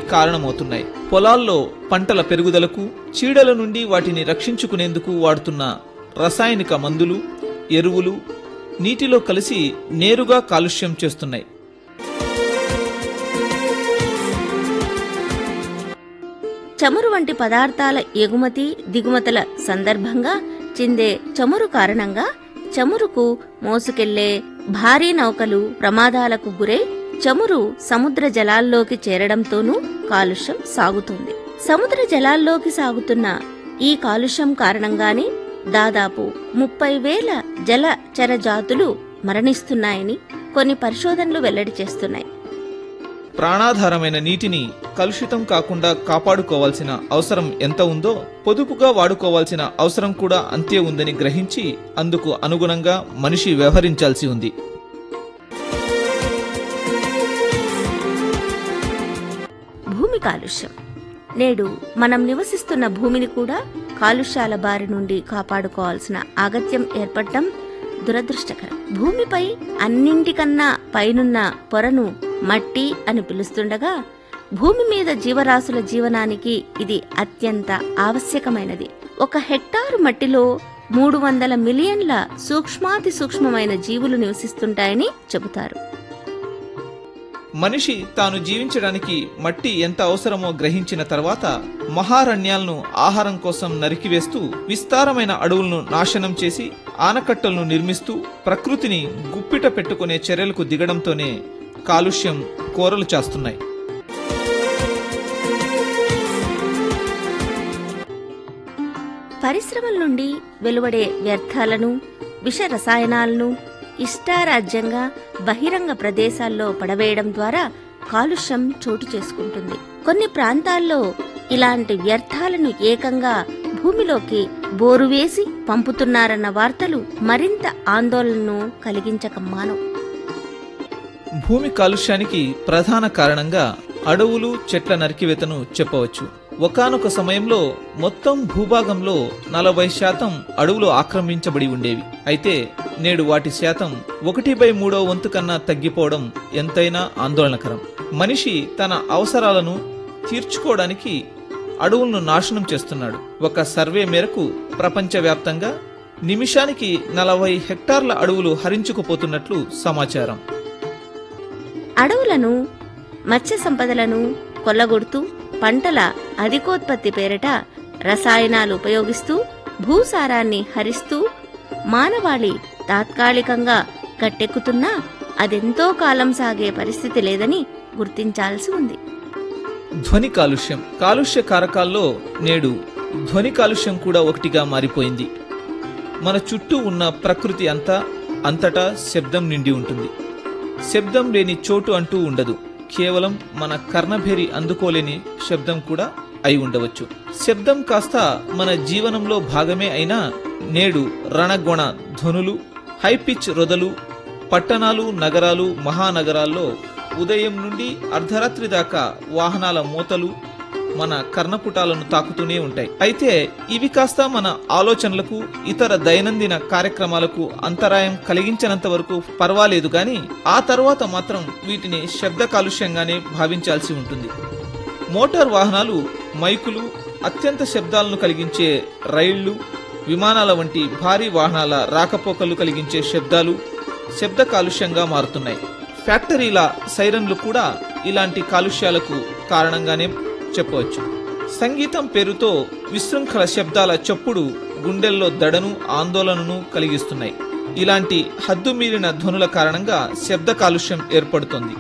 కారణమవుతున్నాయి పొలాల్లో పంటల పెరుగుదలకు చీడల నుండి వాటిని రక్షించుకునేందుకు వాడుతున్న రసాయనిక మందులు ఎరువులు నీటిలో కలిసి నేరుగా కాలుష్యం చేస్తున్నాయి చమురు వంటి పదార్థాల ఎగుమతి దిగుమతుల సందర్భంగా చిందే చమురు కారణంగా చమురుకు మోసుకెళ్లే భారీ నౌకలు ప్రమాదాలకు గురై చమురు సముద్ర జలాల్లోకి చేరడంతోనూ కాలుష్యం సాగుతుంది సముద్ర జలాల్లోకి సాగుతున్న ఈ కాలుష్యం కారణంగానే దాదాపు ముప్పై వేల జలచర జాతులు మరణిస్తున్నాయని కొన్ని పరిశోధనలు వెల్లడి చేస్తున్నాయి ప్రాణాధారమైన నీటిని కలుషితం కాకుండా కాపాడుకోవాల్సిన అవసరం ఎంత ఉందో పొదుపుగా వాడుకోవాల్సిన అవసరం కూడా అంతే ఉందని గ్రహించి అందుకు అనుగుణంగా మనిషి వ్యవహరించాల్సి ఉంది భూమి కాలుష్యం నేడు మనం నివసిస్తున్న భూమిని కూడా కాలుష్యాల బారి నుండి కాపాడుకోవాల్సిన అగత్యం ఏర్పడటం దురదృష్టకరం భూమిపై అన్నింటికన్నా పైనున్న పొరను మట్టి అని పిలుస్తుండగా భూమి మీద జీవరాశుల జీవనానికి ఇది అత్యంత ఆవశ్యకమైనది ఒక హెక్టారు మట్టిలో మూడు వందల మిలియన్ల సూక్ష్మాతి సూక్ష్మమైన జీవులు నివసిస్తుంటాయని చెబుతారు మనిషి తాను జీవించడానికి మట్టి ఎంత అవసరమో గ్రహించిన తర్వాత మహారణ్యాలను ఆహారం కోసం నరికివేస్తూ విస్తారమైన అడవులను నాశనం చేసి ఆనకట్టలను నిర్మిస్తూ ప్రకృతిని గుప్పిట పెట్టుకునే చర్యలకు దిగడంతోనే కాలుష్యం కోరలు చేస్తున్నాయి పరిశ్రమల నుండి వెలువడే వ్యర్థాలను విష రసాయనాలను ఇష్టారాజ్యంగా బహిరంగ ప్రదేశాల్లో పడవేయడం ద్వారా కాలుష్యం చోటు చేసుకుంటుంది కొన్ని ప్రాంతాల్లో ఇలాంటి వ్యర్థాలను ఏకంగా భూమిలోకి బోరు వేసి పంపుతున్నారన్న వార్తలు మరింత ఆందోళనను కలిగించక మానవు భూమి కాలుష్యానికి ప్రధాన కారణంగా అడవులు చెట్ల నరికివేతను చెప్పవచ్చు ఒకానొక సమయంలో మొత్తం భూభాగంలో నలభై శాతం అడవులు ఆక్రమించబడి ఉండేవి అయితే నేడు వాటి శాతం ఒకటి బై మూడో వంతు కన్నా తగ్గిపోవడం ఎంతైనా ఆందోళనకరం మనిషి తన అవసరాలను తీర్చుకోవడానికి అడవులను నాశనం చేస్తున్నాడు ఒక సర్వే మేరకు ప్రపంచవ్యాప్తంగా నిమిషానికి నలభై హెక్టార్ల అడవులు హరించుకుపోతున్నట్లు సమాచారం అడవులను మత్స్య సంపదలను కొల్లగొడుతూ పంటల అధికోత్పత్తి పేరిట రసాయనాలు ఉపయోగిస్తూ భూసారాన్ని హరిస్తూ మానవాళి తాత్కాలికంగా గట్టెక్కుతున్నా అదెంతో కాలం సాగే పరిస్థితి లేదని గుర్తించాల్సి ఉంది ధ్వని కాలుష్యం కాలుష్య కారకాల్లో నేడు ధ్వని కాలుష్యం కూడా ఒకటిగా మారిపోయింది మన చుట్టూ ఉన్న ప్రకృతి అంతా అంతటా శబ్దం నిండి ఉంటుంది శబ్దం లేని చోటు అంటూ ఉండదు కేవలం మన కర్ణభేరి అందుకోలేని శబ్దం కూడా అయి ఉండవచ్చు శబ్దం కాస్త మన జీవనంలో భాగమే అయినా నేడు రణగొణ ధ్వనులు హైపిచ్ రొదలు పట్టణాలు నగరాలు మహానగరాల్లో ఉదయం నుండి అర్ధరాత్రి దాకా వాహనాల మూతలు మన కర్ణపుటాలను తాకుతూనే ఉంటాయి అయితే ఇవి కాస్త మన ఆలోచనలకు ఇతర దైనందిన కార్యక్రమాలకు అంతరాయం కలిగించినంత వరకు పర్వాలేదు కానీ ఆ తర్వాత మాత్రం వీటిని శబ్ద కాలుష్యంగానే భావించాల్సి ఉంటుంది మోటార్ వాహనాలు మైకులు అత్యంత శబ్దాలను కలిగించే రైళ్లు విమానాల వంటి భారీ వాహనాల రాకపోకలు కలిగించే శబ్దాలు శబ్ద కాలుష్యంగా మారుతున్నాయి ఫ్యాక్టరీల సైరన్లు కూడా ఇలాంటి కాలుష్యాలకు కారణంగానే చెప్పవచ్చు సంగీతం పేరుతో విశృంఖల శబ్దాల చప్పుడు గుండెల్లో దడను ఆందోళనను కలిగిస్తున్నాయి ఇలాంటి హద్దుమీరిన ధ్వనుల కారణంగా శబ్ద కాలుష్యం ఏర్పడుతోంది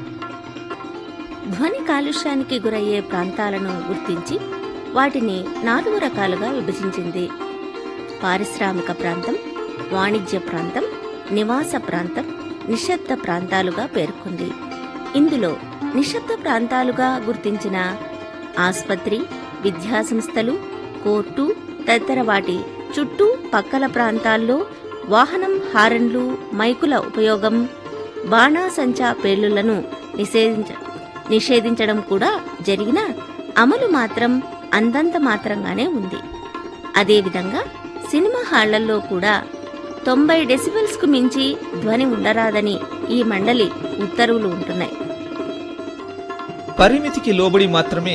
ధ్వని కాలుష్యానికి గురయ్యే ప్రాంతాలను గుర్తించి వాటిని నాలుగు రకాలుగా విభజించింది పారిశ్రామిక ప్రాంతం వాణిజ్య ప్రాంతం నివాస ప్రాంతం నిశ్శబ్ద ప్రాంతాలుగా పేర్కొంది ఇందులో నిశ్శబ్ద ప్రాంతాలుగా గుర్తించిన ఆస్పత్రి విద్యాసంస్థలు కోర్టు తదితర వాటి చుట్టూ పక్కల ప్రాంతాల్లో వాహనం హారన్లు మైకుల ఉపయోగం బాణాసంచా పేలులను నిషేధించ నిషేధించడం కూడా జరిగినా అమలు మాత్రం అందంత మాత్రంగానే ఉంది అదేవిధంగా సినిమా హాళ్లలో కూడా తొంభై డెసిబెల్స్ కు మించి ధ్వని ఉండరాదని ఈ మండలి ఉత్తర్వులు ఉంటున్నాయి పరిమితికి లోబడి మాత్రమే